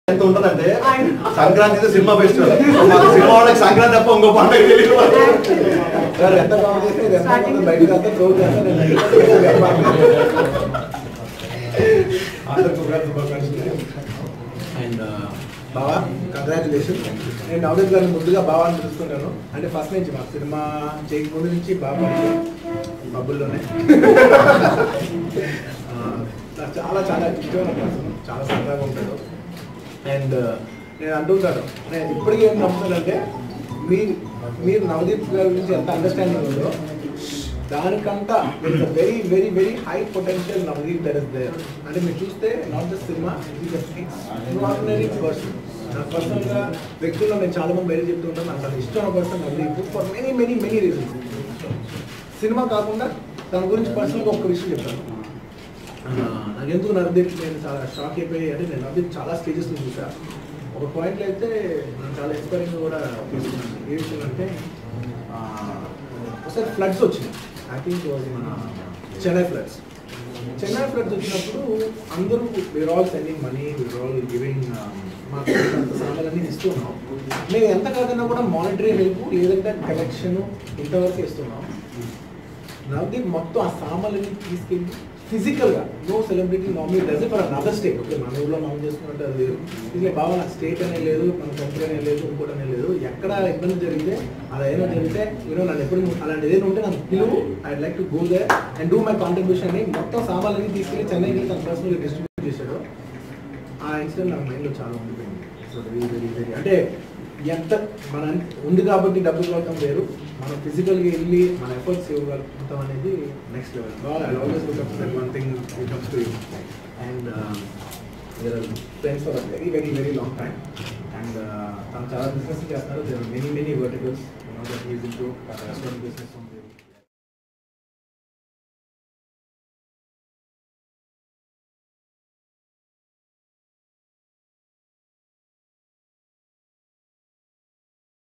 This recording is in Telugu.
ఎంత ఉంటదంటే సంక్రాంతి సినిమా ఫెస్టివల్ మాకు సినిమా వాళ్ళకి సంక్రాంతి తప్ప ఇంకో పండుగ తెలియదు సార్ ఎంత కాల్ చేస్తే ఇది ఎంత మంది బయటకు వస్తే క్లోజ్ చేస్తే నేను అందరికి ఉగాది శుభాకాంక్షలు అండ్ బావా కంగ్రాచులేషన్ నేను నవదీప్ గారిని ముందుగా బావా అని పిలుస్తుంటాను అంటే ఫస్ట్ నుంచి మా సినిమా చేయక ముందు నుంచి బాబా బబ్బుల్లోనే ఆ, నాకు చాలా చాలా ఇష్టమైన పర్సన్ చాలా సరదాగా ఉంటాడు అండ్ నేను అంటుంటాను నేను ఇప్పటికీ ఏం నమ్ముతానంటే మీ మీరు నవదీప్ గారి గురించి ఎంత అండర్స్టాండింగ్ ఉందో దానికంతా very very very high potential Navdeep there is there అంటే మీరు చూస్తే not just cinema extraordinary person నా పర్సనల్గా వ్యక్తుల్లో నేను చాలా మంది వేరే చెప్తూ ఉంటాను నాకు చాలా ఇష్టమైన person Navdeep for many many many reasons cinema కాకుండా దాని గురించి పర్సనల్గా ఒక్క విషయం చెప్తాను ఆ, నాకు ఎందుకు నవదీప్ నేను చాలా షాక్ అయిపోయి అంటే నేను నవదీప్ చాలా స్టేజెస్ చూసా ఒక పాయింట్లో అయితే నేను చాలా ఇన్స్పైరింగ్ కూడా తీసుకున్నాను ఏ విషయం అంటే ఆ, ఒకసారి ఫ్లడ్స్ వచ్చినాయి ఐ థింక్ మన చెన్నై ఫ్లడ్స్ చెన్నై ఫ్లడ్స్ వచ్చినప్పుడు అందరూ we're all sending money we're all giving మాకు అంత సామాన్లన్నీ ఇస్తూ ఉన్నాం మేము ఎంత కాదన్నా కూడా మానిటరీ హెల్ప్ లేదంటే కలెక్షన్ ఇంతవరకు ఇస్తున్నాం నవదీప్ మొత్తం ఆ సామాన్లని తీసుకెళ్ళి ఫిజికల్ గా no celebrity normal does for another state okay మన ఊళ్ళో మనం చేసుకున్నట్టు అది లేదు ఇది బాబా నాకు స్టేట్ అనే లేదు మన కంట్రీ అనే లేదు ఇంకోటి అనే లేదు ఎక్కడ ఇబ్బంది జరిగితే అది ఏదో జరిగితే యూనో నన్ను ఎప్పుడు అలాంటి ఏదైనా ఉంటే నాకు పిలువు I like to go there and do my contribution అని మొత్తం సామాన్లన్నీ తీసుకెళ్ళి చెన్నైకి వెళ్ళి తన పర్సనల్ డిస్ట్రిబ్యూట్ చేశాడు ఆ ఇన్సిడెంట్ నాకు మైండ్లో చాలా ఉండిపోయింది సో వెరీ వెరీ వెరీ అంటే ఎంత మన ఉంది కాబట్టి డబ్బులు కలగటం వేరు మనం ఫిజికల్గా వెళ్ళి మన ఎఫర్ట్స్ ఇవ్వగలుగుతాం అనేది నెక్స్ట్ లెవెల్ బాగా I always look up one thing it comes to and friends for very very very long time and తను చాలా బిజినెస్ చేస్తున్నారు there many many verticals that is into restaurant business ఉంది